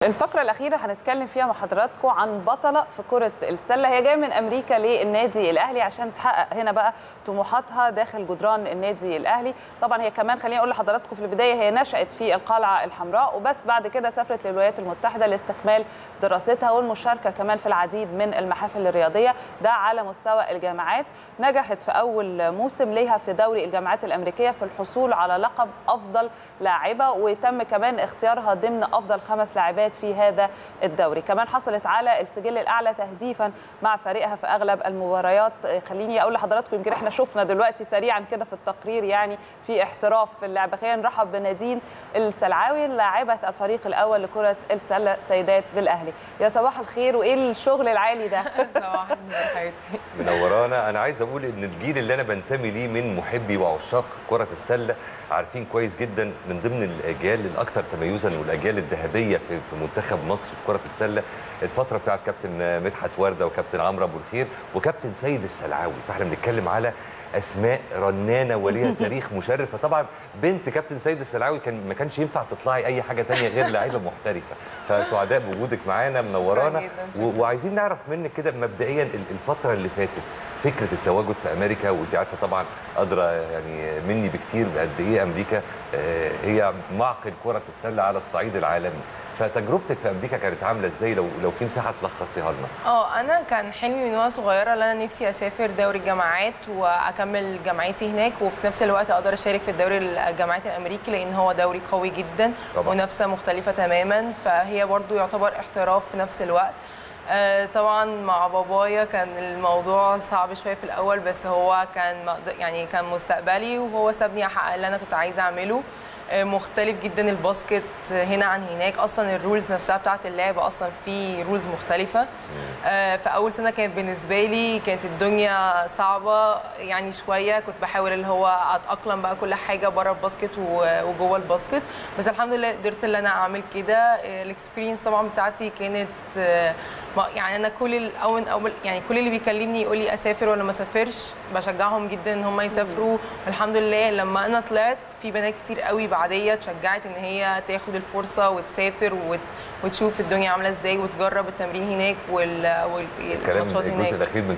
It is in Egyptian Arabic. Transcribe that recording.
الفقرة الأخيرة هنتكلم فيها مع حضراتكم عن بطلة في كرة السلة هي جاية من أمريكا للنادي الأهلي عشان تحقق هنا بقى طموحاتها داخل جدران النادي الأهلي طبعا هي كمان خليني أقول لحضراتكم في البداية هي نشأت في القلعة الحمراء وبس بعد كده سافرت للولايات المتحدة لاستكمال دراستها والمشاركة كمان في العديد من المحافل الرياضية ده على مستوى الجامعات نجحت في أول موسم ليها في دوري الجامعات الأمريكية في الحصول على لقب أفضل لاعبة وتم كمان اختيارها ضمن أفضل خمس لاعبات في هذا الدوري كمان حصلت على السجل الاعلى تهديفا مع فريقها في اغلب المباريات خليني اقول لحضراتكم يمكن احنا شفنا دلوقتي سريعا كده في التقرير يعني في احتراف في اللعبه خلينا نرحب بنادين السلعاوي لاعبه الفريق الاول لكره السله سيدات بالاهلي يا صباح الخير وايه الشغل العالي ده صباح النور حبيبتي منورانا انا عايز اقول ان الجيل اللي انا بنتمي ليه من محبي وعشاق كره السله عارفين كويس جدا من ضمن الاجيال الاكثر تميزا والاجيال الذهبيه في منتخب مصر في كره السله الفتره بتاعت كابتن مدحت ورده وكابتن عمرو ابو الخير وكابتن سيد السلعاوي فاحنا بنتكلم على اسماء رنانه وليها تاريخ مشرف فطبعا بنت كابتن سيد السلعاوي كان ما كانش ينفع تطلعي اي حاجه تانية غير لاعيبه محترفه فسعداء بوجودك معانا منورانا وعايزين نعرف منك كده مبدئيا الفتره اللي فاتت فكره التواجد في امريكا وانت عارفه طبعا ادرى يعني مني بكتير بقد ايه امريكا هي معقل كره السله على الصعيد العالمي فتجربتك في امريكا كانت عامله ازاي لو لو في مساحه تلخصيها لنا اه انا كان حلمي من وانا صغيره ان انا نفسي اسافر دوري الجامعات واكمل جامعتي هناك وفي نفس الوقت اقدر اشارك في الدوري الجامعات الامريكي لان هو دوري قوي جدا طبعا. منافسه مختلفه تماما فهي برضو يعتبر احتراف في نفس الوقت آه طبعا مع بابايا كان الموضوع صعب شويه في الاول بس هو كان يعني كان مستقبلي وهو سابني احقق اللي انا كنت عايزه اعمله مختلف جدا الباسكت هنا عن هناك اصلا الرولز نفسها بتاعت اللعب اصلا في رولز مختلفه في اول سنه كانت بالنسبه لي كانت الدنيا صعبه يعني شويه كنت بحاول اللي هو اتاقلم بقى كل حاجه بره الباسكت وجوه الباسكت بس الحمد لله قدرت ان انا اعمل كده الاكسبيرينس طبعا بتاعتي كانت يعني انا كل الاول اول يعني كل اللي بيكلمني يقول لي اسافر ولا ما اسافرش بشجعهم جدا ان هم يسافروا الحمد لله لما انا طلعت في بنات كتير قوي بعديه اتشجعت ان هي تاخد الفرصه وتسافر وت... وتشوف الدنيا عامله ازاي وتجرب التمرين هناك وال... الكلام والماتشات الجزء هناك الاخير من